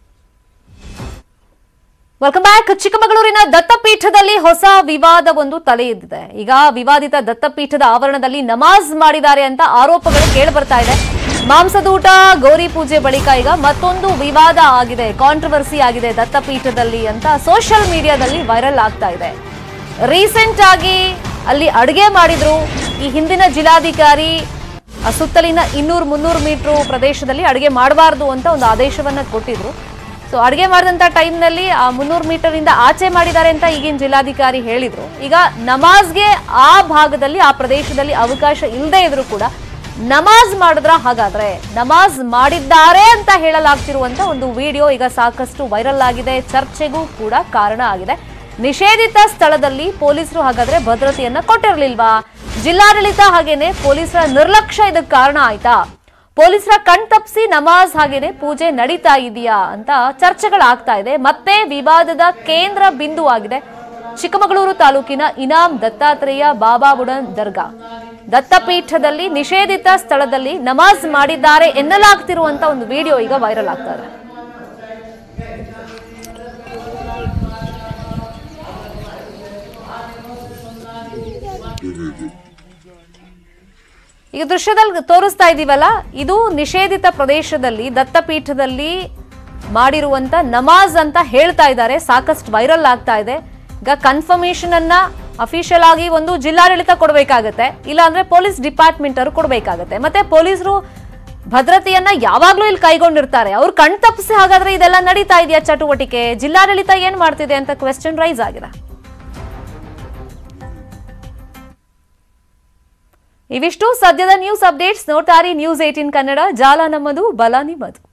ವೆಲ್ಕಮ್ ಬ್ಯಾಕ್ ಚಿಕ್ಕಮಗಳೂರಿನ ದತ್ತಪೀಠದಲ್ಲಿ ಹೊಸ ವಿವಾದ ಒಂದು ತಲೆ ಎದ್ದಿದೆ ಈಗ ವಿವಾದಿತ ದತ್ತಪೀಠದ ಆವರಣದಲ್ಲಿ ನಮಾಜ್ ಮಾಡಿದ್ದಾರೆ ಅಂತ ಆರೋಪಗಳು ಕೇಳಿ ಬರ್ತಾ ಇದೆ ಮಾಂಸದೂಟ ಗೌರಿ ಪೂಜೆ ಬಳಿಕ ಈಗ ಮತ್ತೊಂದು ವಿವಾದ ಆಗಿದೆ ಕಾಂಟ್ರವರ್ಸಿ ಆಗಿದೆ ದತ್ತಪೀಠದಲ್ಲಿ ಅಂತ ಸೋಷಿಯಲ್ ಮೀಡಿಯಾದಲ್ಲಿ ವೈರಲ್ ಆಗ್ತಾ ಇದೆ ರೀಸೆಂಟ್ ಆಗಿ ಅಲ್ಲಿ ಅಡುಗೆ ಮಾಡಿದ್ರು ಈ ಹಿಂದಿನ ಜಿಲ್ಲಾಧಿಕಾರಿ ಆ ಸುತ್ತಲಿನ ಇನ್ನೂರು ಮುನ್ನೂರು ಮೀಟರ್ ಪ್ರದೇಶದಲ್ಲಿ ಅಡುಗೆ ಮಾಡಬಾರ್ದು ಅಂತ ಒಂದು ಆದೇಶವನ್ನ ಕೊಟ್ಟಿದ್ರು ಸೊ ಅಡುಗೆ ಮಾಡಿದಂಥ ಟೈಮ್ನಲ್ಲಿ ಆ ಮುನ್ನೂರು ಮೀಟರ್ ಇಂದ ಆಚೆ ಮಾಡಿದ್ದಾರೆ ಅಂತ ಈಗಿನ ಜಿಲ್ಲಾಧಿಕಾರಿ ಹೇಳಿದ್ರು ಈಗ ನಮಾಜ್ಗೆ ಆ ಭಾಗದಲ್ಲಿ ಆ ಪ್ರದೇಶದಲ್ಲಿ ಅವಕಾಶ ಇಲ್ಲದೆ ಇದ್ರು ಕೂಡ ನಮಾಜ್ ಮಾಡಿದ್ರ ಹಾಗಾದ್ರೆ ನಮಾಜ್ ಮಾಡಿದ್ದಾರೆ ಅಂತ ಹೇಳಲಾಗ್ತಿರುವಂತ ಒಂದು ವಿಡಿಯೋ ಈಗ ಸಾಕಷ್ಟು ವೈರಲ್ ಆಗಿದೆ ಚರ್ಚೆಗೂ ಕೂಡ ಕಾರಣ ಆಗಿದೆ ನಿಷೇಧಿತ ಸ್ಥಳದಲ್ಲಿ ಪೊಲೀಸರು ಹಾಗಾದ್ರೆ ಭದ್ರತೆಯನ್ನ ಕೊಟ್ಟಿರ್ಲಿಲ್ವಾ ಜಿಲ್ಲಾಡಳಿತ ಹಾಗೇನೆ ಪೊಲೀಸರ ನಿರ್ಲಕ್ಷ್ಯ ಇದಕ್ಕೆ ಕಾರಣ ಆಯ್ತಾ ಪೊಲೀಸರ ಕಣ್ತಪ್ಸಿ ನಮಾಜ್ ಹಾಗೇನೆ ಪೂಜೆ ನಡೀತಾ ಇದೆಯಾ ಅಂತ ಚರ್ಚೆಗಳಾಗ್ತಾ ಇದೆ ಮತ್ತೆ ವಿವಾದದ ಕೇಂದ್ರ ಬಿಂದು ಆಗಿದೆ ಚಿಕ್ಕಮಗಳೂರು ತಾಲೂಕಿನ ಇನಾಮ್ ದತ್ತಾತ್ರೇಯ ಬಾಬಾಬುಡನ್ ದರ್ಗಾ ದತ್ತಪೀಠದಲ್ಲಿ ನಿಷೇಧಿತ ಸ್ಥಳದಲ್ಲಿ ನಮಾಜ್ ಮಾಡಿದ್ದಾರೆ ಎನ್ನಲಾಗ್ತಿರುವಂತ ಒಂದು ವಿಡಿಯೋ ಈಗ ವೈರಲ್ ಆಗ್ತಾ ಇದೆ ಈಗ ದೃಶ್ಯದಲ್ಲಿ ತೋರಿಸ್ತಾ ಇದೀವಲ್ಲ ಇದು ನಿಷೇಧಿತ ಪ್ರದೇಶದಲ್ಲಿ ದತ್ತಪೀಠದಲ್ಲಿ ಮಾಡಿರುವಂತ ನಮಾಜ್ ಅಂತ ಹೇಳ್ತಾ ಇದ್ದಾರೆ ಸಾಕಷ್ಟು ವೈರಲ್ ಆಗ್ತಾ ಇದೆ ಈಗ ಕನ್ಫರ್ಮೇಶನ್ ಅನ್ನ ಅಫಿಷಿಯಲ್ ಆಗಿ ಒಂದು ಜಿಲ್ಲಾಡಳಿತ ಕೊಡಬೇಕಾಗತ್ತೆ ಇಲ್ಲಾಂದ್ರೆ ಪೊಲೀಸ್ ಡಿಪಾರ್ಟ್ಮೆಂಟ್ ಅವರು ಕೊಡಬೇಕಾಗತ್ತೆ ಮತ್ತೆ ಪೊಲೀಸರು ಭದ್ರತೆಯನ್ನ ಯಾವಾಗ್ಲೂ ಇಲ್ಲಿ ಕೈಗೊಂಡಿರ್ತಾರೆ ಅವ್ರು ಕಣ್ ತಪ್ಪಿಸಿ ಹಾಗಾದ್ರೆ ಇದೆಲ್ಲ ನಡೀತಾ ಇದೆಯಾ ಚಟುವಟಿಕೆ ಜಿಲ್ಲಾಡಳಿತ ಏನ್ ಮಾಡ್ತಿದೆ ಅಂತ ಕ್ವೆಶ್ಚನ್ ರೈಸ್ ಆಗಿದೆ ಇವಿಷ್ಟು ಸದ್ಯದ ನ್ಯೂಸ್ ಅಪ್ಡೇಟ್ಸ್ ನೋಡ್ತಾರಿ ನ್ಯೂಸ್ ಏಟೀನ್ ಕನ್ನಡ ಜಾಲ ನಮ್ಮದು ಬಲ ನಿಮ್ಮದು